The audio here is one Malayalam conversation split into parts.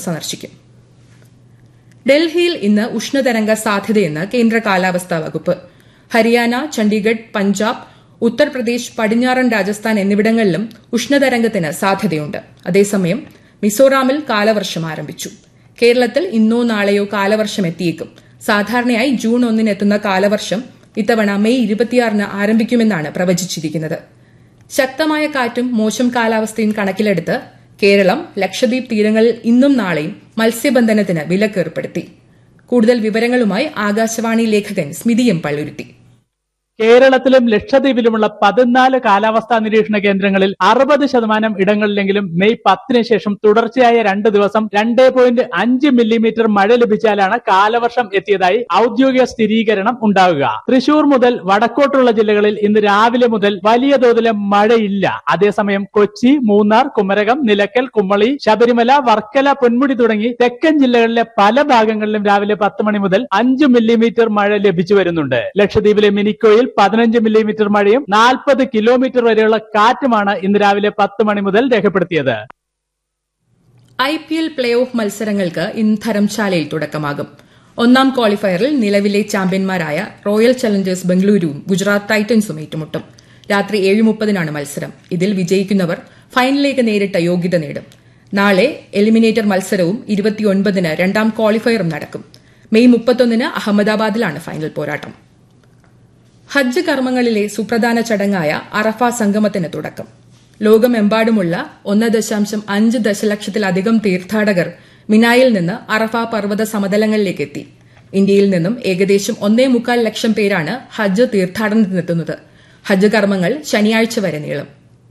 സന്ദർശിക്കും ഡൽഹിയിൽ ഇന്ന് ഉഷ്ണതരംഗ സാധ്യതയെന്ന് കേന്ദ്ര കാലാവസ്ഥാ വകുപ്പ് ഹരിയാന ചണ്ഡീഗഡ് പഞ്ചാബ് ഉത്തർപ്രദേശ് പടിഞ്ഞാറൻ രാജസ്ഥാൻ എന്നിവിടങ്ങളിലും ഉഷ്ണതരംഗത്തിന് സാധ്യതയുണ്ട് അതേസമയം മിസോറാമിൽ കാലവർഷം ആരംഭിച്ചു കേരളത്തിൽ ഇന്നോ നാളെയോ കാലവർഷം എത്തിയേക്കും സാധാരണയായി ജൂൺ ഒന്നിന് എത്തുന്ന കാലവർഷം ഇത്തവണ മെയ് ഇരുപത്തിയാറിന് ആരംഭിക്കുമെന്നാണ് പ്രവചിച്ചിരിക്കുന്നത് ശക്തമായ കാറ്റും മോശം കാലാവസ്ഥയും കണക്കിലെടുത്ത് കേരളം ലക്ഷദ്വീപ് തീരങ്ങളിൽ ഇന്നും നാളെയും മത്സ്യബന്ധനത്തിന് വിലക്കേർപ്പെടുത്തി കൂടുതൽ വിവരങ്ങളുമായി ആകാശവാണി ലേഖകൻ സ്മിതിയും പള്ളുരുത്തി കേരളത്തിലും ലക്ഷദ്വീപിലുമുള്ള പതിനാല് കാലാവസ്ഥാ നിരീക്ഷണ കേന്ദ്രങ്ങളിൽ അറുപത് ശതമാനം ഇടങ്ങളിലെങ്കിലും മെയ് പത്തിന് ശേഷം തുടർച്ചയായ രണ്ട് ദിവസം രണ്ട് പോയിന്റ് അഞ്ച് മില്ലിമീറ്റർ മഴ ലഭിച്ചാലാണ് കാലവർഷം എത്തിയതായി ഔദ്യോഗിക സ്ഥിരീകരണം ഉണ്ടാവുക തൃശൂർ മുതൽ വടക്കോട്ടുള്ള ജില്ലകളിൽ ഇന്ന് രാവിലെ മുതൽ വലിയ തോതിലെ മഴയില്ല അതേസമയം കൊച്ചി മൂന്നാർ കുമരകം നിലക്കൽ കുമ്മളി ശബരിമല വർക്കല പൊന്മുടി തുടങ്ങി തെക്കൻ ജില്ലകളിലെ പല ഭാഗങ്ങളിലും രാവിലെ പത്ത് മണി മുതൽ അഞ്ച് മില്ലിമീറ്റർ മഴ ലഭിച്ചു വരുന്നുണ്ട് ലക്ഷദ്വീപിലെ മിനിക്കോയിൽ പതിനഞ്ച് മില്ലിമീറ്റർ മഴയും നാൽപ്പത് കിലോമീറ്റർ വരെയുള്ള കാറ്റുമാണ് ഇന്ന് രാവിലെ പത്ത് മണി മുതൽ രേഖപ്പെടുത്തിയത് I P L play off മത്സരങ്ങൾക്ക് ഇന്ന് ധരംശാലയിൽ തുടക്കമാകും ഒന്നാം ക്വാളിഫയറിൽ നിലവിലെ ചാമ്പ്യന്മാരായ റോയൽ ചലഞ്ചേഴ്സ് ബംഗളൂരുവും ഗുജറാത്ത് ടൈറ്റൻസും ഏറ്റുമുട്ടും രാത്രി ഏഴ് മുപ്പതിനാണ് മത്സരം ഇതിൽ വിജയിക്കുന്നവർ ഫൈനലിലേക്ക് നേരിട്ട യോഗ്യത നേടും നാളെ എലിമിനേറ്റർ മത്സരവും ഇരുപത്തിയൊൻപതിന് രണ്ടാം ക്വാളിഫയറും നടക്കും മെയ് മുപ്പത്തൊന്നിന് അഹമ്മദാബാദിലാണ് ഫൈനൽ പോരാട്ടം ഹജ്ജ് കർമ്മങ്ങളിലെ സുപ്രധാന ചടങ്ങായ അറഫ സംഗമത്തിന് തുടക്കം ലോകമെമ്പാടുമുള്ള ഒന്ന് ദശാംശം അഞ്ച് ദശലക്ഷത്തിലധികം തീർത്ഥാടകർ മിനായിൽ നിന്ന് അറഫ പർവ്വത സമതലങ്ങളിലേക്ക് എത്തി ഇന്ത്യയിൽ നിന്നും ഏകദേശം ഒന്നേ മുക്കാൽ ലക്ഷം പേരാണ് ഹജ്ജ് തീർത്ഥാടനത്തിനെത്തുന്നത് ഹജ്ജ് കർമ്മങ്ങൾ ശനിയാഴ്ച വരെ നീളും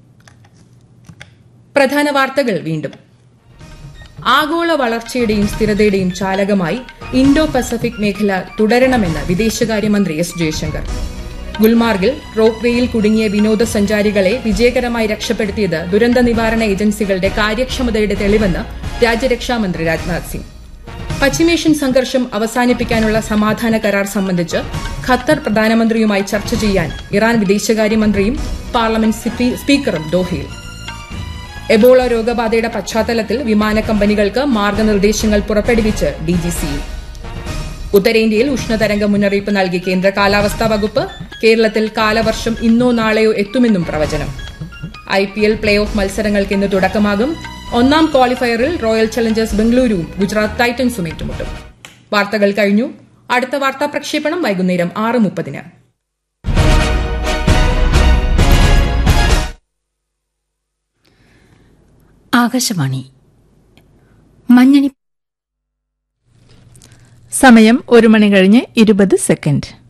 പ്രധാന വാർത്തകൾ വീണ്ടും ആഗോള വളർച്ചയുടെയും സ്ഥിരതയുടെയും ചാലകമായി ഇൻഡോ പസഫിക് മേഖല തുടരണമെന്ന് വിദേശകാര്യമന്ത്രി എസ് ജയശങ്കർ ഗുൽമാർഗിൽ റോപ്പ് വേയിൽ കുടുങ്ങിയ വിനോദസഞ്ചാരികളെ വിജയകരമായി രക്ഷപ്പെടുത്തിയത് ദുരന്ത നിവാരണ ഏജൻസികളുടെ കാര്യക്ഷമതയുടെ തെളിവെന്ന് രാജ്യരക്ഷാമന്ത്രി രാജ്നാഥ് സിംഗ് പശ്ചിമേഷ്യൻ സംഘർഷം അവസാനിപ്പിക്കാനുള്ള സമാധാന കരാർ സംബന്ധിച്ച് ഖത്തർ പ്രധാനമന്ത്രിയുമായി ചർച്ച ചെയ്യാൻ ഇറാൻ വിദേശകാര്യമന്ത്രിയും പാർലമെന്റ് സ്പീക്കറും ദോഹയിൽ എബോള രോഗബാധയുടെ പശ്ചാത്തലത്തിൽ വിമാന കമ്പനികൾക്ക് മാർഗനിർദ്ദേശങ്ങൾ പുറപ്പെടുവിച്ച് ഡിജിസിയു ഉത്തരേന്ത്യയിൽ ഉഷ്ണതരംഗ മുന്നറിയിപ്പ് നൽകി കേന്ദ്ര കാലാവസ്ഥാ വകുപ്പ് കേരളത്തിൽ കാലവർഷം ഇന്നോ നാളെയോ എത്തുമെന്നും പ്രവചനം I P L play off മത്സരങ്ങൾക്ക് ഇന്ന് തുടക്കമാകും ഒന്നാം ക്വാളിഫയറിൽ റോയൽ ചലഞ്ചേഴ്സ് ബംഗളൂരുവും ഗുജറാത്ത് ടൈറ്റൻസും ഏറ്റുമുട്ടും വാർത്തകൾ കഴിഞ്ഞു അടുത്ത വാർത്താ പ്രക്ഷേപണം വൈകുന്നേരം ആറ് മുപ്പതിന് ആകാശവാണി മഞ്ഞണി സമയം ഒരു മണി കഴിഞ്ഞ് ഇരുപത് സെക്കൻഡ്